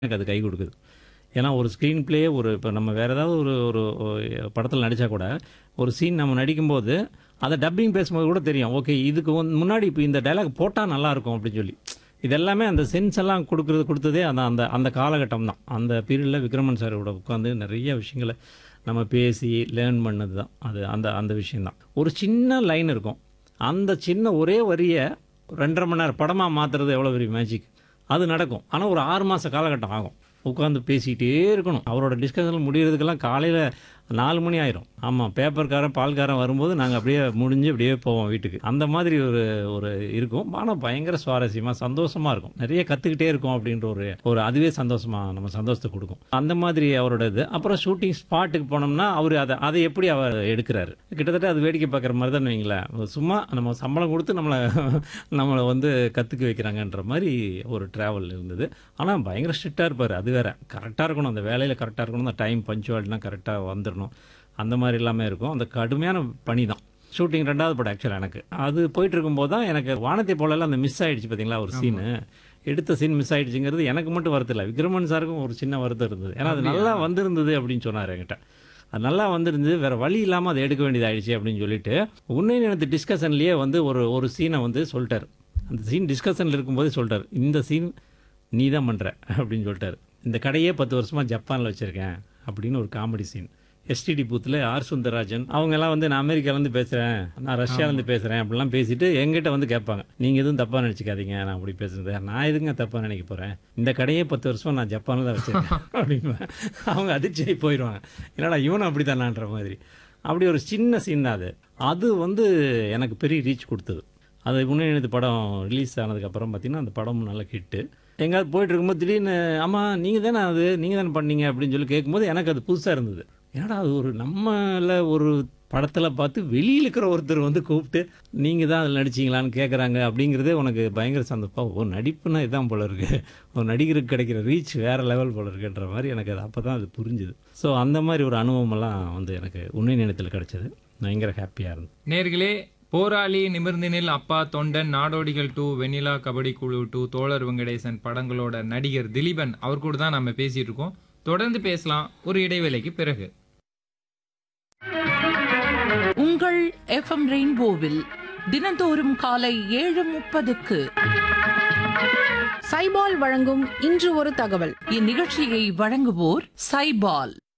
எனக்கு அது கை கொடுக்குது ஏன்னா ஒரு ஸ்க்ரீன் ப்ளே ஒரு இப்போ நம்ம வேறு ஏதாவது ஒரு ஒரு படத்தில் நடித்தா கூட ஒரு சீன் நம்ம நடிக்கும்போது அதை டப்பிங் பேசும்போது கூட தெரியும் ஓகே இதுக்கு வந்து முன்னாடி இப்போ இந்த டைலாக் போட்டால் நல்லாயிருக்கும் அப்படின்னு சொல்லி இதெல்லாமே அந்த சென்ஸ் எல்லாம் கொடுக்குறது கொடுத்ததே அந்த அந்த அந்த காலகட்டம் தான் அந்த பீரியடில் விக்ரமன் சாரோட உட்காந்து நிறைய விஷயங்களை நம்ம பேசி லேர்ன் பண்ணது தான் அது அந்த அந்த விஷயந்தான் ஒரு சின்ன லைன் இருக்கும் அந்த சின்ன ஒரே வரியை ரெண்டரை மணி நேரம் படமாக மாற்றுறது எவ்வளோ பெரிய மேஜிக் அது நடக்கும் ஆனால் ஒரு ஆறு மாத காலகட்டம் ஆகும் உட்காந்து பேசிக்கிட்டே இருக்கணும் அவரோட டிஸ்கஷன் முடியறதுக்கெல்லாம் காலையில் நாலு மணி ஆயிரும் ஆமாம் பேப்பர்காரன் பால்காரன் வரும்போது நாங்கள் அப்படியே முடிஞ்சு அப்படியே போவோம் வீட்டுக்கு அந்த மாதிரி ஒரு ஒரு இருக்கும் ஆனால் பயங்கர சுவாரஸ்யமாக சந்தோஷமாக இருக்கும் நிறைய கற்றுக்கிட்டே இருக்கும் அப்படின்ற ஒரு ஒரு அதுவே சந்தோஷமாக நம்ம சந்தோஷத்தை கொடுக்கும் அந்த மாதிரி அவரோட இது அப்புறம் ஷூட்டிங் ஸ்பாட்டுக்கு போனோம்னா அவர் அதை அதை எப்படி அவர் எடுக்கிறாரு கிட்டத்தட்ட அது வேடிக்கை பார்க்குற மாதிரி தான் வைங்களேன் சும்மா நம்ம சம்பளம் கொடுத்து நம்மளை நம்மளை வந்து கற்றுக்க வைக்கிறாங்கன்ற மாதிரி ஒரு ட்ராவல் இருந்தது ஆனால் பயங்கர ஸ்ட்ரிக்டாக இருப்பார் அது வேற கரெக்டாக இருக்கணும் அந்த வேலையில் கரெக்டாக இருக்கணும் அந்த டைம் பஞ்சுவாலிட்டிலாம் கரெக்டாக வந்துடணும் அந்த மாதிரி எல்லாமே இருக்கும் அந்த கடுமையான பணி தான் ஷூட்டிங் ரெண்டாவது படம் ஆக்சுவலாக எனக்கு அது போயிட்டு இருக்கும்போது தான் எனக்கு வானத்தை போலலாம் அந்த மிஸ் ஆயிடுச்சு பார்த்தீங்களா ஒரு சீனு எடுத்த சீன் மிஸ் ஆயிடுச்சுங்கிறது எனக்கு மட்டும் வருத்தம் இல்லை விக்ரமன் சாருக்கும் ஒரு சின்ன வருத்தம் இருந்தது ஏன்னா அது நல்லா வந்திருந்தது அப்படின்னு சொன்னார் என்கிட்ட அது நல்லா வந்திருந்தது வேற வழி இல்லாமல் அதை எடுக்க வேண்டியதாயிடுச்சு அப்படின்னு சொல்லிட்டு உன்னை நினைத்து டிஸ்கஷன்லேயே வந்து ஒரு ஒரு சீனை வந்து சொல்லிட்டார் அந்த சீன் டிஸ்கஷனில் இருக்கும்போதே சொல்லிட்டார் இந்த சீன் நீ தான் பண்ணுற அப்படின்னு சொல்லிட்டாரு இந்த கடையே பத்து வருஷமாக ஜப்பானில் வச்சுருக்கேன் அப்படின்னு ஒரு காமெடி சீன் எஸ்டிடி பூத்தில் ஆர் சுந்தரராஜன் அவங்க எல்லாம் வந்து நான் அமெரிக்காலேருந்து பேசுகிறேன் நான் ரஷ்யாலேருந்து பேசுகிறேன் அப்படிலாம் பேசிட்டு எங்கிட்ட வந்து கேட்பாங்க நீங்கள் எதுவும் தப்பாக நினச்சிக்காதீங்க நான் அப்படி பேசுறது நான் எதுங்க தப்பாக நினைக்க போகிறேன் இந்த கடையே பத்து வருஷமா நான் ஜப்பானில் தான் வச்சுருக்கேன் அப்படின்னு அவங்க அதிர்ச்சி போயிடுவாங்க என்னடா இவனும் அப்படி தானான்ற மாதிரி அப்படி ஒரு சின்ன சீன் தான் அது அது வந்து எனக்கு பெரிய ரீச் கொடுத்தது அது முன்னணி படம் ரிலீஸ் ஆனதுக்கப்புறம் பார்த்தீங்கன்னா அந்த படம் நல்ல ஹிட்டு எங்கேயாவது போயிட்டு இருக்கும்போது திடீர்னு ஆமாம் நீங்கள் தானே அது நீங்கள் தானே பண்ணீங்க அப்படின்னு சொல்லி கேட்கும்போது எனக்கு அது புதுசாக இருந்தது ஏன்னா அது ஒரு நம்மள ஒரு படத்தில் பார்த்து வெளியில் இருக்கிற ஒருத்தர் வந்து கூப்பிட்டு நீங்கள் தான் அதில் நடிச்சிங்களான்னு கேட்குறாங்க அப்படிங்கிறதே உனக்கு பயங்கர சந்தோஷம் ஓ நடிப்புனா இதான் போல இருக்கு ஒரு நடிகருக்கு கிடைக்கிற ரீச் வேறு லெவல் போல இருக்குன்ற மாதிரி எனக்கு அது அப்போ தான் அது புரிஞ்சுது ஸோ அந்த மாதிரி ஒரு அனுபவமெல்லாம் வந்து எனக்கு உண்மை நினைத்தில் கிடைச்சது பயங்கர ஹாப்பியாக இருந்தது நேர்களே போராளி நிமிர்ந்தினில் அப்பா தொண்டன் நாடோடிகள் டூ வெண்ணிலா கபடி குழு டூ தோழர் வெங்கடேசன் படங்களோட நடிகர் திலீபன் அவர் கூட தான் நம்ம பேசிட்டு இருக்கோம் தொடர்ந்து பேசலாம் ஒரு இடைவேளைக்கு பிறகு உங்கள் எஃப்எம் ரெயின்போவில் தினந்தோறும் காலை ஏழு முப்பதுக்கு சைபால் வழங்கும் இன்று ஒரு தகவல் இந்நிகழ்ச்சியை வழங்குவோர் சைபால்